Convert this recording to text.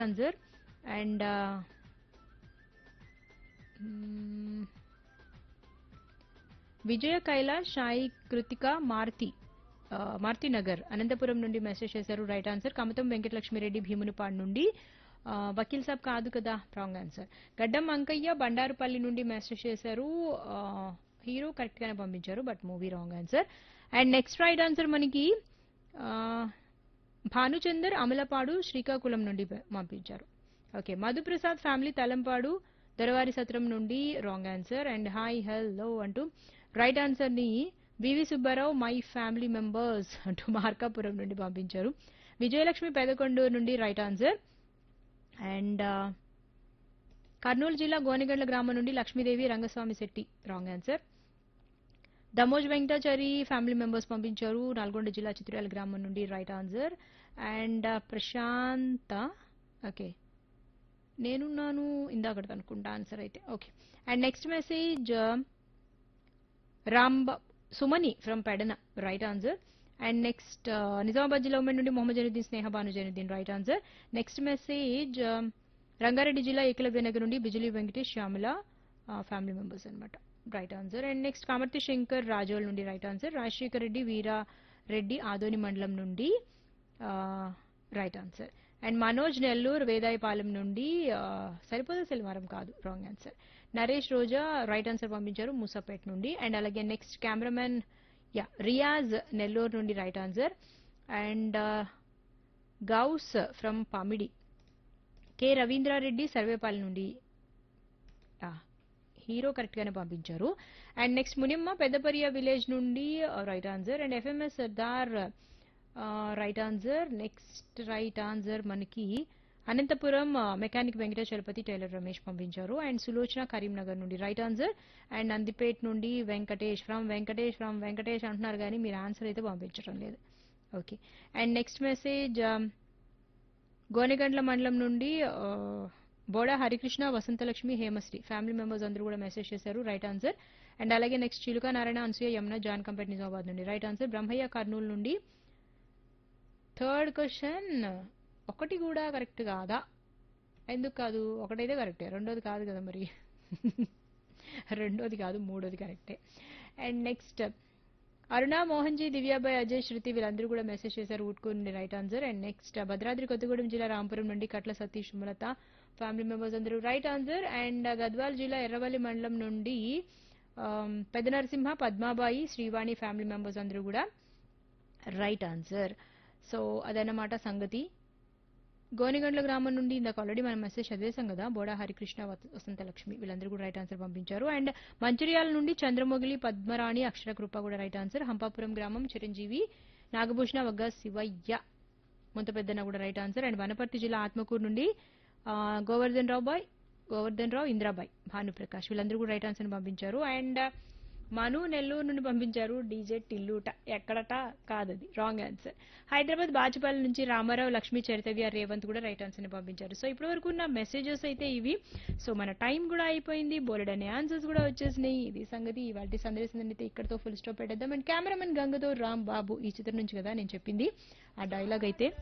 answer. And uh, mm, విజయ కైలాష్ సాయి కృతిక మారుతి ఆ, మారుతి నగర్ అనంతపురం నుండి message చేశారు రైట్ ఆన్సర్ కమతం వెంకటలక్ష్మిరెడ్డి భీమునిపాడు నుండి ఆ, వకీల్ సాబ్ కాదు కదా రాంగ్ ఆన్సర్ గడ్డం అంకయ్య బండారుపల్లి నుండి మెసేజ్ చేశారు ఆ, హీరో కరెక్ట్ గానే పంపించారు but movie wrong answer and next right answer మనకి ఆ, భానుచందర్ అమలపాడు శ్రీకాకుళం నుండి ప- పంపించారు ఓకే మధుప్రసాద్ ఫ్యామిలీ తలంపాడు దొరవారి సత్రం నుండి wrong answer and hi hello అంటూ రైట్ ఆన్సర్ ని VV Subbarao my family members అంటూ మార్కాపురం నుండి పంపించారు విజయలక్ష్మి పెదకొండూరు నుండి రైట్ ఆన్సర్ అండ్ కర్నూలు జిల్లా గోనెగండ్ల గ్రామం నుండి Lakshmidevi Rangaswamy Shetty wrong answer Damoj Venkatachari family members పంపించారు నల్గొండ జిల్లా చిత్రాల గ్రామం నుండి right answer and Prashantha okay నేనున్నాను ఇందాకటి అనుకుంటా ఆన్సర్ అయితే okay and next message Ramba Sumani from Pedana right answer and next Nizamabad జిల్లా ఉమెన్ నుండి Mohammed Janudeen Sneha Bhanu Janudeen right answer next message Rangareddy జిల్లా ఏకలవ్య నగర్ నుండి బిజిలీ వెంకటేష్ శ్యామల ఫ్యామిలీ మెంబర్స్ అన్నమాట right answer and next కామర్తి Shankar Rajol నుండి రైట్ ఆన్సర్ రాజశేఖర్ రెడ్డి వీరా రెడ్డి ఆదోని మండలం నుండి right answer and Manoj Nellore Vedayapalem నుండి ఆ, సరిపోదా సెల్వారం కాదు wrong answer Naresh Roja right answer పంపించారు మూసాపేట్ నుండి అండ్ అలాగే నెక్స్ట్ కెమెరామెన్ యా రియాజ్ నెల్లూరు నుండి right answer and Ghouse from Pamidi K Ravindrareddy Sarvepal నుండి హీరో కరెక్ట్ గానే పంపించారు and next Munimma Peddapariya village నుండి right answer and FMS Sardar right answer next right answer మనకి అనంతపురం మెకానిక్ వెంకటేశ్వరపతి టైలర్ రమేష్ పంపించారు అండ్ సులోచన కరీంనగర్ నుండి రైట్ ఆన్సర్ అండ్ నందిపేట్ నుండి వెంకటేష్ ఫ్రమ్ వెంకటేష్ ఫ్రమ్ వెంకటేష్ అంటున్నారు కానీ మీరు ఆన్సర్ అయితే పంపించడం లేదు okay and next message Gonegandla మండలం నుండి ఆ, బోడా హరికృష్ణ వసంతలక్ష్మి హేమశ్రీ ఫ్యామిలీ మెంబర్స్ అందరూ కూడా మెసేజ్ చేశారు రైట్ ఆన్సర్ అండ్ అలాగే నెక్స్ట్ చిలుక నారాయణ అనసూయ యమున జాన్ కంపేట్ నిజామాబాద్ నుండి రైట్ ఆన్సర్ బ్రహ్మయ్య కర్నూలు నుండి థర్డ్ క్వశ్చన్ ఒకటి కూడా కరెక్ట్ కాదా ఎందుకు కాదు ఒకటైతే కరెక్టే రెండోది కాదు కదా మరి రెండోది కాదు మూడోది కరెక్టే అండ్ నెక్స్ట్ అరుణ మోహన్ జీ దివ్యాబాయ్ అజయ్ శృతి వీళ్ళందరూ కూడా మెసేజ్ చేశారు ఊట్కూరు నుండి right answer and next Bhadradri Kothagudem జిల్లా రాంపురం నుండి కట్ల సతీష్ సుమలత ఫ్యామిలీ మెంబర్స్ అందరూ రైట్ ఆన్సర్ అండ్ గద్వాల్ జిల్లా ఎర్రవల్లి మండలం నుండి ఆమ్, పెద్ద నరసింహ పద్మాబాయి శ్రీవాణి ఫ్యామిలీ మెంబర్స్ అందరూ కూడా రైట్ ఆన్సర్ సో అదన్నమాట సంగతి గోనిగండ్ల గ్రామం నుండి ఇందాక ఆల్రెడీ మనం మెసేజ్ చదివేశాం కదా బోడా హరికృష్ణ వత- వసంత లక్ష్మి వీళ్ళందరూ కూడా రైట్ ఆన్సర్ పంపించారు అండ్ మంచిర్యాల నుండి చంద్రమొగిలి పద్మరాణి అక్షర కృప కూడా రైట్ ఆన్సర్ హంపాపురం గ్రామం చిరంజీవి నాగభూషణ వగ్గ శివయ్య ముంత పెద్దన కూడా రైట్ ఆన్సర్ అండ్ వనపర్తి జిల్లా ఆత్మకూరు నుండి ఆ, గోవర్ధన్ రావు బాయ్ గోవర్ధన్ రావు ఇంద్రాబాయ్ భానుప్రకాష్ వీళ్ళందరూ కూడా రైట్ ఆన్సర్ పంపించారు అండ్ మను నెల్లూరు నుండి పంపించారు డీజే టిల్లుట ఎక్కడట కాదది రాంగ్ ఆన్సర్ హైదరాబాద్ బాచుపల్లి నుంచి రామారావు లక్ష్మీ చరితవ్య రేవంత్ కూడా రైట్ ఆన్సర్ ని పంపించారు సో ఇప్పటి వరకు ఉన్న మెసేజెస్ అయితే ఇవి సో మన టైం కూడా అయిపోయింది బోలెడ్ అనే ఆన్సర్స్ కూడా వచ్చేసినాయి ఇది సంగతి ఇవాళ సందేశం అయితే ఇక్కడతో ఫుల్ స్టాప్ పెట్టేద్దాం అండ్ కెమెరామెన్ గంగతో రామ్ బాబు ఈ చిత్రం నుంచి కదా నేను చెప్పింది ఆ డైలాగ్ అయితే